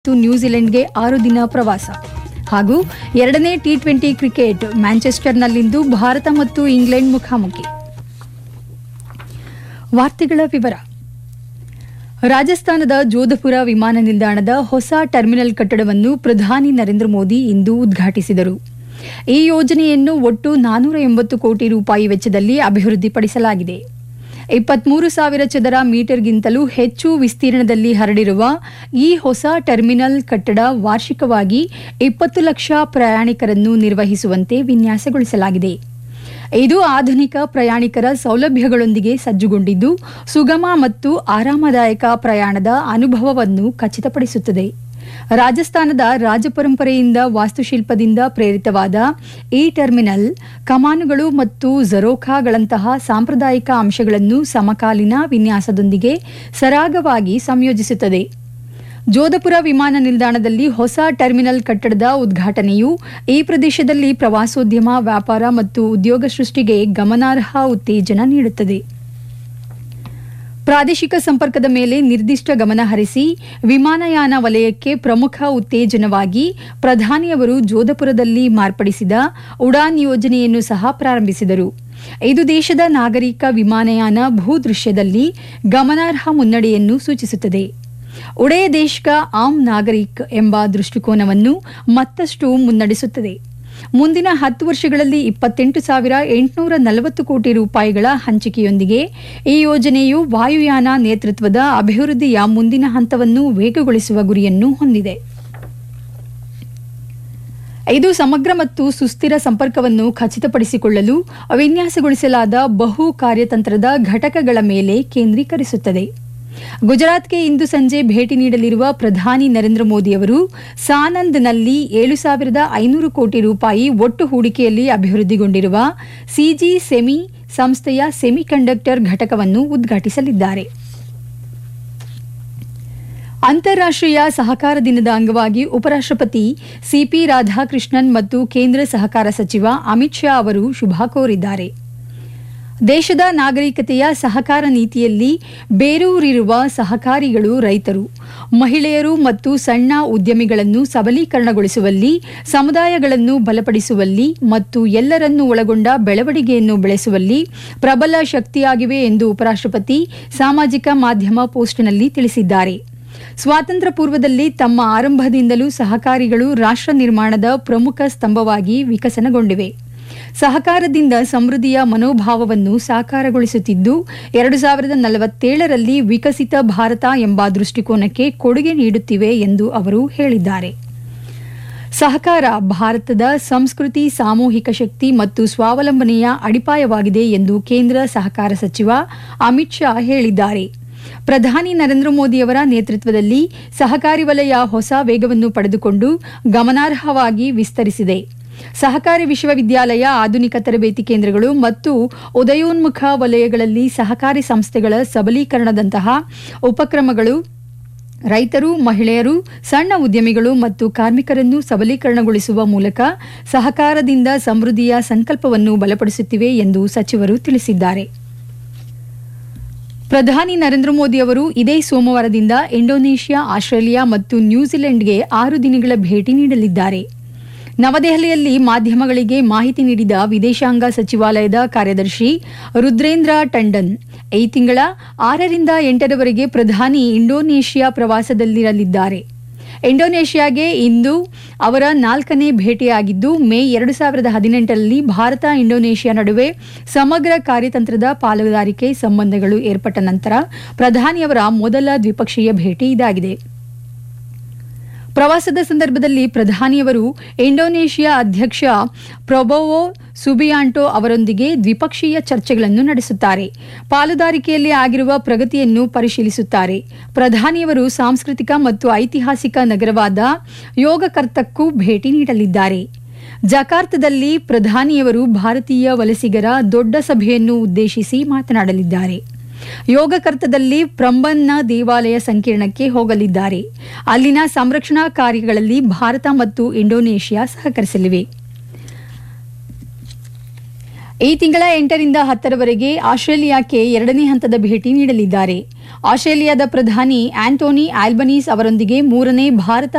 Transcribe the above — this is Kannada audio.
ಮತ್ತು ನ್ಯೂಜಿಲೆಂಡ್ಗೆ ಆರು ದಿನ ಪ್ರವಾಸ ಹಾಗೂ ಎರಡನೇ ಟಿ ಟ್ವೆಂಟಿ ಕ್ರಿಕೆಟ್ ಮ್ಯಾಂಚೆಸ್ಟರ್ನಲ್ಲಿಂದು ಭಾರತ ಮತ್ತು ಇಂಗ್ಲೆಂಡ್ ಮುಖಾಮುಖಿ ವಾರ್ತೆಗಳ ವಿವರ ರಾಜಸ್ಥಾನದ ಜೋಧಪುರ ವಿಮಾನ ನಿಲ್ದಾಣದ ಹೊಸ ಟರ್ಮಿನಲ್ ಕಟ್ಟಡವನ್ನು ಪ್ರಧಾನಿ ನರೇಂದ್ರ ಮೋದಿ ಇಂದು ಉದ್ಘಾಟಿಸಿದರು ಈ ಯೋಜನೆಯನ್ನು ಒಟ್ಟು ನಾನೂರ ಎಂಬತ್ತು ಕೋಟಿ ರೂಪಾಯಿ ವೆಚ್ಚದಲ್ಲಿ ಅಭಿವೃದ್ಧಿಪಡಿಸಲಾಗಿದೆ ಇಪ್ಪತ್ಮೂರು ಸಾವಿರ ಚದರ ಮೀಟರ್ಗಿಂತಲೂ ಹೆಚ್ಚು ವಿಸ್ತೀರ್ಣದಲ್ಲಿ ಹರಡಿರುವ ಈ ಹೊಸ ಟರ್ಮಿನಲ್ ಕಟ್ಟಡ ವಾರ್ಷಿಕವಾಗಿ ಇಪ್ಪತ್ತು ಲಕ್ಷ ಪ್ರಯಾಣಿಕರನ್ನು ನಿರ್ವಹಿಸುವಂತೆ ವಿನ್ಯಾಸಗೊಳಿಸಲಾಗಿದೆ ಇದು ಆಧುನಿಕ ಪ್ರಯಾಣಿಕರ ಸೌಲಭ್ಯಗಳೊಂದಿಗೆ ಸಜ್ಜುಗೊಂಡಿದ್ದು ಸುಗಮ ಮತ್ತು ಆರಾಮದಾಯಕ ಪ್ರಯಾಣದ ಅನುಭವವನ್ನು ಖಚಿತಪಡಿಸುತ್ತದೆ ರಾಜಸ್ಥಾನದ ರಾಜಪರಂಪರೆಯಿಂದ ವಾಸ್ತುಶಿಲ್ಪದಿಂದ ಪ್ರೇರಿತವಾದ ಈ ಟರ್ಮಿನಲ್ ಕಮಾನುಗಳು ಮತ್ತು ಝರೋಖಾಗಳಂತಹ ಸಾಂಪ್ರದಾಯಿಕ ಅಂಶಗಳನ್ನು ಸಮಕಾಲೀನ ವಿನ್ಯಾಸದೊಂದಿಗೆ ಸರಾಗವಾಗಿ ಸಂಯೋಜಿಸುತ್ತದೆ ಜೋಧಪುರ ವಿಮಾನ ನಿಲ್ದಾಣದಲ್ಲಿ ಹೊಸ ಟರ್ಮಿನಲ್ ಕಟ್ಟಡದ ಉದ್ಘಾಟನೆಯು ಈ ಪ್ರದೇಶದಲ್ಲಿ ಪ್ರವಾಸೋದ್ಯಮ ವ್ಯಾಪಾರ ಮತ್ತು ಉದ್ಯೋಗ ಸೃಷ್ಟಿಗೆ ಗಮನಾರ್ಹ ಉತ್ತೇಜನ ನೀಡುತ್ತದೆ ಪ್ರಾದೇಶಿಕ ಸಂಪರ್ಕದ ಮೇಲೆ ನಿರ್ದಿಷ್ಟ ಗಮನ ಹರಿಸಿ ವಿಮಾನಯಾನ ವಲಯಕ್ಕೆ ಪ್ರಮುಖ ಉತ್ತೇಜನವಾಗಿ ಪ್ರಧಾನಿಯವರು ಜೋಧಪುರದಲ್ಲಿ ಮಾರ್ಪಡಿಸಿದ ಉಡಾನ್ ಯೋಜನೆಯನ್ನು ಸಹ ಪ್ರಾರಂಭಿಸಿದರು ಇದು ದೇಶದ ನಾಗರಿಕ ವಿಮಾನಯಾನ ಭೂದೃಶ್ಯದಲ್ಲಿ ಗಮನಾರ್ಹ ಮುನ್ನಡೆಯನ್ನು ಸೂಚಿಸುತ್ತದೆ ಉಡೇ ದೇಶ್ ಕಾ ಆಮ್ ನಾಗರಿಕ್ ಎಂಬ ದೃಷ್ಟಿಕೋನವನ್ನು ಮತ್ತಷ್ಟು ಮುನ್ನಡೆಸುತ್ತದೆ ಮುಂದಿನ ಹತ್ತು ವರ್ಷಗಳಲ್ಲಿ ಇಪ್ಪತ್ತೆಂಟು ಸಾವಿರ ಎಂಟುನೂರ ನಲವತ್ತು ಕೋಟಿ ರೂಪಾಯಿಗಳ ಹಂಚಿಕೆಯೊಂದಿಗೆ ಈ ಯೋಜನೆಯು ವಾಯುಯಾನ ನೇತೃತ್ವದ ಅಭಿವೃದ್ಧಿಯ ಮುಂದಿನ ಹಂತವನ್ನು ವೇಗಗೊಳಿಸುವ ಗುರಿಯನ್ನು ಹೊಂದಿದೆ ಇದು ಸಮಗ್ರ ಮತ್ತು ಸುಸ್ಥಿರ ಸಂಪರ್ಕವನ್ನು ಖಚಿತಪಡಿಸಿಕೊಳ್ಳಲು ವಿನ್ಯಾಸಗೊಳಿಸಲಾದ ಬಹು ಕಾರ್ಯತಂತ್ರದ ಘಟಕಗಳ ಮೇಲೆ ಕೇಂದ್ರೀಕರಿಸುತ್ತದೆ ಗುಜರಾತ್ಗೆ ಇಂದು ಸಂಜೆ ಭೇಟಿ ನೀಡಲಿರುವ ಪ್ರಧಾನಿ ನರೇಂದ್ರ ಮೋದಿ ಅವರು ಸಾನಂದ್ನಲ್ಲಿ ಏಳು ಸಾವಿರದ ಐನೂರು ಕೋಟಿ ರೂಪಾಯಿ ಒಟ್ಟು ಹೂಡಿಕೆಯಲ್ಲಿ ಅಭಿವೃದ್ಧಿಗೊಂಡಿರುವ ಸಿಜಿ ಸೆಮಿ ಸಂಸ್ಥೆಯ ಸೆಮಿಕಂಡಕ್ಟರ್ ಘಟಕವನ್ನು ಉದ್ಘಾಟಿಸಲಿದ್ದಾರೆ ಅಂತಾರಾಷ್ಟ್ರೀಯ ಸಹಕಾರ ದಿನದ ಅಂಗವಾಗಿ ಉಪರಾಷ್ಟ್ರಪತಿ ಸಿಪಿ ರಾಧಾಕೃಷ್ಣನ್ ಮತ್ತು ಕೇಂದ್ರ ಸಹಕಾರ ಸಚಿವ ಅಮಿತ್ ಶಾ ಅವರು ಶುಭ ಕೋರಿದ್ದಾರೆ ದೇಶದ ನಾಗರಿಕತೆಯ ಸಹಕಾರ ನೀತಿಯಲ್ಲಿ ಬೇರೂರಿರುವ ಸಹಕಾರಿಗಳು ರೈತರು ಮಹಿಳೆಯರು ಮತ್ತು ಸಣ್ಣ ಉದ್ಯಮಿಗಳನ್ನು ಸಬಲೀಕರಣಗೊಳಿಸುವಲ್ಲಿ ಸಮುದಾಯಗಳನ್ನು ಬಲಪಡಿಸುವಲ್ಲಿ ಮತ್ತು ಎಲ್ಲರನ್ನೂ ಒಳಗೊಂಡ ಬೆಳವಣಿಗೆಯನ್ನು ಬೆಳೆಸುವಲ್ಲಿ ಪ್ರಬಲ ಶಕ್ತಿಯಾಗಿವೆ ಎಂದು ಉಪರಾಷ್ಟ್ರಪತಿ ಸಾಮಾಜಿಕ ಮಾಧ್ಯಮ ಪೋಸ್ಟ್ನಲ್ಲಿ ತಿಳಿಸಿದ್ದಾರೆ ಸ್ವಾತಂತ್ರ್ಯ ಪೂರ್ವದಲ್ಲಿ ತಮ್ಮ ಆರಂಭದಿಂದಲೂ ಸಹಕಾರಿಗಳು ರಾಷ್ಟ್ರ ನಿರ್ಮಾಣದ ಪ್ರಮುಖ ಸ್ತಂಭವಾಗಿ ವಿಕಸನಗೊಂಡಿವೆ ಸಹಕಾರದಿಂದ ಸಮೃದ್ಧಿಯ ಮನೋಭಾವವನ್ನು ಸಾಕಾರಗೊಳಿಸುತ್ತಿದ್ದು ಎರಡು ಸಾವಿರದ ನಲವತ್ತೇಳರಲ್ಲಿ ವಿಕಸಿತ ಭಾರತ ಎಂಬ ದೃಷ್ಟಿಕೋನಕ್ಕೆ ಕೊಡುಗೆ ನೀಡುತ್ತಿವೆ ಎಂದು ಅವರು ಹೇಳಿದ್ದಾರೆ ಸಹಕಾರ ಭಾರತದ ಸಂಸ್ಕೃತಿ ಸಾಮೂಹಿಕ ಶಕ್ತಿ ಮತ್ತು ಸ್ವಾವಲಂಬನೆಯ ಅಡಿಪಾಯವಾಗಿದೆ ಎಂದು ಕೇಂದ್ರ ಸಹಕಾರ ಸಚಿವ ಅಮಿತ್ ಶಾ ಹೇಳಿದ್ದಾರೆ ಪ್ರಧಾನಿ ನರೇಂದ್ರ ಮೋದಿಯವರ ನೇತೃತ್ವದಲ್ಲಿ ಸಹಕಾರಿ ವಲಯ ಹೊಸ ವೇಗವನ್ನು ಪಡೆದುಕೊಂಡು ಗಮನಾರ್ಹವಾಗಿ ವಿಸ್ತರಿಸಿದೆ ಸಹಕಾರಿ ವಿಶ್ವವಿದ್ಯಾಲಯ ಆಧುನಿಕ ತರಬೇತಿ ಕೇಂದ್ರಗಳು ಮತ್ತು ಉದಯೋನ್ಮುಖ ವಲಯಗಳಲ್ಲಿ ಸಹಕಾರಿ ಸಂಸ್ಥೆಗಳ ಸಬಲೀಕರಣದಂತಹ ಉಪಕ್ರಮಗಳು ರೈತರು ಮಹಿಳೆಯರು ಸಣ್ಣ ಉದ್ಯಮಿಗಳು ಮತ್ತು ಕಾರ್ಮಿಕರನ್ನು ಸಬಲೀಕರಣಗೊಳಿಸುವ ಮೂಲಕ ಸಹಕಾರದಿಂದ ಸಮೃದ್ಧಿಯ ಸಂಕಲ್ಪವನ್ನು ಬಲಪಡಿಸುತ್ತಿವೆ ಎಂದು ಸಚಿವರು ತಿಳಿಸಿದ್ದಾರೆ ಪ್ರಧಾನಿ ನರೇಂದ್ರ ಮೋದಿ ಅವರು ಇದೇ ಸೋಮವಾರದಿಂದ ಇಂಡೋನೇಷ್ಯಾ ಆಸ್ಟ್ರೇಲಿಯಾ ಮತ್ತು ನ್ಯೂಜಿಲೆಂಡ್ಗೆ ಆರು ದಿನಗಳ ಭೇಟಿ ನೀಡಲಿದ್ದಾರೆ ನವದೆಹಲಿಯಲ್ಲಿ ಮಾಧ್ಯಮಗಳಿಗೆ ಮಾಹಿತಿ ನೀಡಿದ ವಿದೇಶಾಂಗ ಸಚಿವಾಲಯದ ಕಾರ್ಯದರ್ಶಿ ರುದ್ರೇಂದ್ರ ಟಂಡನ್ ಈ ತಿಂಗಳ ಆರರಿಂದ ಎಂಟರವರೆಗೆ ಪ್ರಧಾನಿ ಇಂಡೋನೇಷ್ಯಾ ಪ್ರವಾಸದಲ್ಲಿರಲಿದ್ದಾರೆ ಇಂಡೋನೇಷ್ಯಾಗೆ ಇಂದು ಅವರ ನಾಲ್ಕನೇ ಭೇಟಿಯಾಗಿದ್ದು ಮೇ ಎರಡು ಸಾವಿರದ ಹದಿನೆಂಟರಲ್ಲಿ ಭಾರತ ಇಂಡೋನೇಷ್ಯಾ ನಡುವೆ ಸಮಗ್ರ ಕಾರ್ಯತಂತ್ರದ ಪಾಲುದಾರಿಕೆ ಸಂಬಂಧಗಳು ಏರ್ಪಟ್ಟ ನಂತರ ಪ್ರಧಾನಿಯವರ ಮೊದಲ ದ್ವಿಪಕ್ಷೀಯ ಭೇಟಿ ಇದಾಗಿದೆ ಪ್ರವಾಸದ ಸಂದರ್ಭದಲ್ಲಿ ಪ್ರಧಾನಿಯವರು ಇಂಡೋನೇಷ್ಯಾ ಅಧ್ಯಕ್ಷ ಪ್ರೊಬೋವೋ ಸುಬಿಯಾಂಟೋ ಅವರೊಂದಿಗೆ ದ್ವಿಪಕ್ಷೀಯ ಚರ್ಚೆಗಳನ್ನು ನಡೆಸುತ್ತಾರೆ ಪಾಲುದಾರಿಕೆಯಲ್ಲಿ ಆಗಿರುವ ಪ್ರಗತಿಯನ್ನು ಪರಿಶೀಲಿಸುತ್ತಾರೆ ಪ್ರಧಾನಿಯವರು ಸಾಂಸ್ಕೃತಿಕ ಮತ್ತು ಐತಿಹಾಸಿಕ ನಗರವಾದ ಯೋಗಕರ್ತಕ್ಕೂ ಭೇಟಿ ನೀಡಲಿದ್ದಾರೆ ಜಕಾರ್ತದಲ್ಲಿ ಪ್ರಧಾನಿಯವರು ಭಾರತೀಯ ವಲಸಿಗರ ದೊಡ್ಡ ಸಭೆಯನ್ನು ಉದ್ದೇಶಿಸಿ ಮಾತನಾಡಲಿದ್ದಾರೆ ಯೋಗಕರ್ತದಲ್ಲಿ ಪ್ರಂಬನ್ನ ದೇವಾಲಯ ಸಂಕೀರ್ಣಕ್ಕೆ ಹೋಗಲಿದ್ದಾರೆ ಅಲ್ಲಿನ ಸಂರಕ್ಷಣಾ ಕಾರ್ಯಗಳಲ್ಲಿ ಭಾರತ ಮತ್ತು ಇಂಡೋನೇಷ್ಯಾ ಸಹಕರಿಸಲಿವೆ ಈ ತಿಂಗಳ ಎಂಟರಿಂದ ಹತ್ತರವರೆಗೆ ಆಸ್ಟ್ರೇಲಿಯಾಕ್ಕೆ ಎರಡನೇ ಹಂತದ ಭೇಟಿ ನೀಡಲಿದ್ದಾರೆ ಆಸ್ಟ್ರೇಲಿಯಾದ ಪ್ರಧಾನಿ ಆಂಟೋನಿ ಆಲ್ಬನೀಸ್ ಅವರೊಂದಿಗೆ ಮೂರನೇ ಭಾರತ